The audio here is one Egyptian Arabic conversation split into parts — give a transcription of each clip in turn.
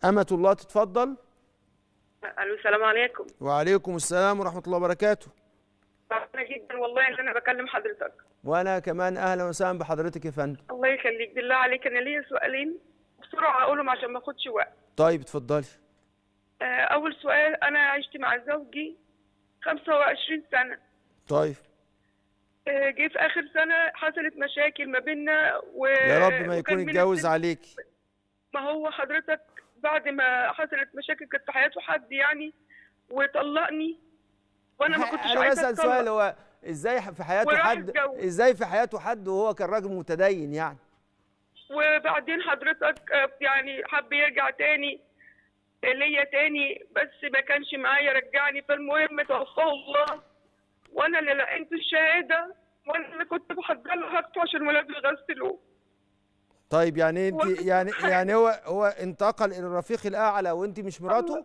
أمة الله تتفضل الو السلام عليكم وعليكم السلام ورحمة الله وبركاته فرحانه جدا والله ان انا بكلم حضرتك وأنا كمان أهلا وسهلا بحضرتك يا فندم الله يخليك بالله عليك انا ليا سؤالين بسرعه اقولهم عشان ما اخدش وقت طيب اتفضلي آه، اول سؤال انا عشت مع زوجي 25 سنه طيب آه، جه في اخر سنه حصلت مشاكل ما بيننا و يا رب ما يكون وكان اتجوز مناسب- عليك ما هو حضرتك بعد ما حصلت مشاكل كانت في حياته حد يعني وطلقني وانا ما كنتش أنا عايزه بسأل سؤال اتطلق هو إزاي في حياته وراح حد اتجوز. إزاي في حياته حد وهو كان راجل متدين يعني وبعدين حضرتك آه، يعني حب يرجع تاني ليا تاني بس ما كانش معايا رجعني فالمهم توفاه الله وانا اللي لقيت الشهاده وانا اللي كنت بحضر له حاجته عشان ولاده يغسلوه طيب يعني انت وكنت يعني حاجة. يعني هو هو انتقل الى الرفيق الاعلى وانت مش مراته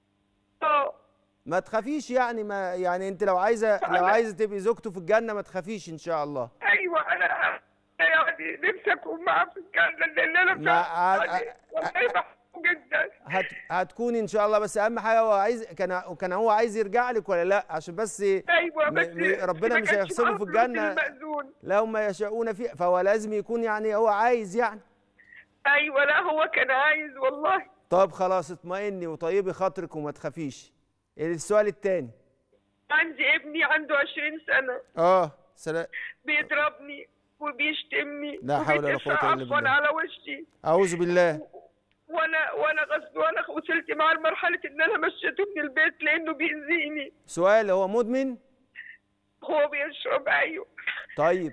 اه ما تخافيش يعني ما يعني انت لو عايزه لو أنا- عايزه تبقي زوجته في الجنه ما تخافيش ان شاء الله ايوه انا يعني نفسي اكون معاه في الجنه لان انا ما- فعلا ع- يعني والله بحبه جدا هت هتكوني ان شاء الله بس اهم حاجه هو عايز كان كان هو عايز يرجع لك ولا لا عشان بس ايوه م- بس م- ربنا ما مش كانش هيحسبه معاه في فلوس الجنة. المأذون لو ما يشاءون فيه فهو لازم يكون يعني هو عايز يعني ايوه لا هو كان عايز والله طب خلاص اطمئني وطيبي خاطرك وما تخافيش السؤال الثاني عندي ابني عنده 20 سنه اه سلام بيضربني وبيشتمني لا حول ولا وبيتفع قوة إلا عفواً بالله. على وشي اعوذ بالله وانا وانا غصب وانا وصلت معاه لمرحله ان انا مشيته من البيت لانه بيأذيني سؤال هو مدمن هو بيشرب ايوه طيب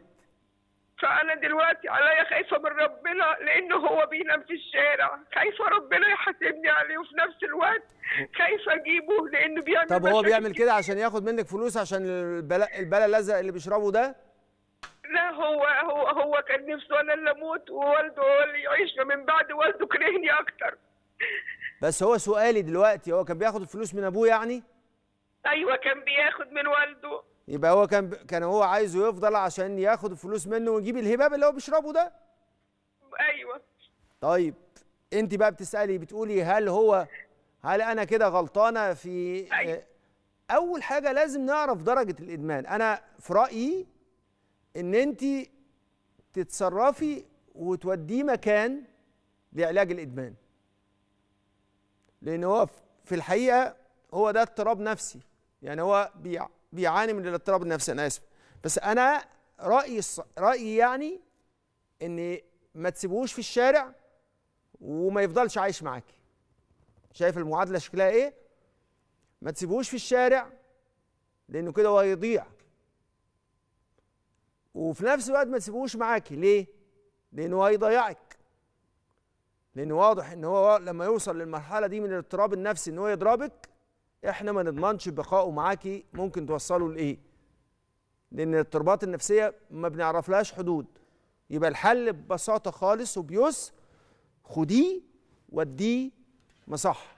فانا دلوقتي عليا خايفه من ربنا لانه هو بينام في الشارع خايفه ربنا يحاسبني عليه وفي نفس الوقت خايفه اجيبه لانه بيعمل طب هو مشاكل بيعمل كده عشان ياخد منك فلوس عشان البلاء البلا الازرق اللي بيشربه ده لا هو هو هو كان نفسه انا اللي اموت ووالده هو اللي يعيش من بعد والده كرهني اكتر بس هو سؤالي دلوقتي هو كان بياخد الفلوس من ابوه يعني ايوه كان بياخد من والده يبقى هو كان كان هو عايزه يفضل عشان ياخد الفلوس منه ويجيب الهباب اللي هو بيشربه ده ايوه طيب انت بقى بتسالي بتقولي هل هو هل انا كده غلطانه في أيوة. آه، اول حاجه لازم نعرف درجه الادمان انا في رايي ان انت تتصرفي وتوديه مكان لعلاج الادمان لان هو في الحقيقه هو ده اضطراب نفسي يعني هو بيع- بيعاني من الاضطراب النفسي انا اسف بس انا رايي الص- رايي يعني ان ما تسيبوش في الشارع وما يفضلش عايش معاكي شايف المعادله شكلها ايه ما تسيبوش في الشارع لانه كده هو هيضيع وفي نفس الوقت ما تسيبوش معاكي ليه لانه هيضيعك لانه واضح ان هو لما يوصل للمرحله دي من الاضطراب النفسي ان هو يضربك احنا ما نضمنش بقائه معاكي ممكن توصله لايه لان الاضطرابات النفسيه ما بنعرفلهاش حدود يبقى الحل ببساطه خالص وبيسر خديه وديه مصح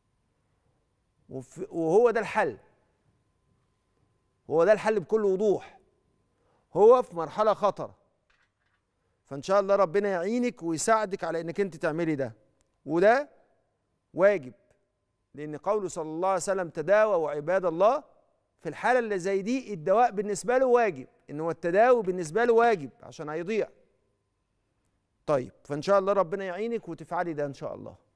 وف- وهو ده الحل هو ده الحل بكل وضوح هو في مرحله خطر فان شاء الله ربنا يعينك ويساعدك على انك انت تعملي ده وده واجب لان قوله صلى الله عليه وسلم تداووا عباد الله في الحاله اللي زي دي الدواء بالنسبه له واجب ان هو التداوي بالنسبه له واجب عشان هيضيع طيب فان شاء الله ربنا يعينك وتفعلي ده ان شاء الله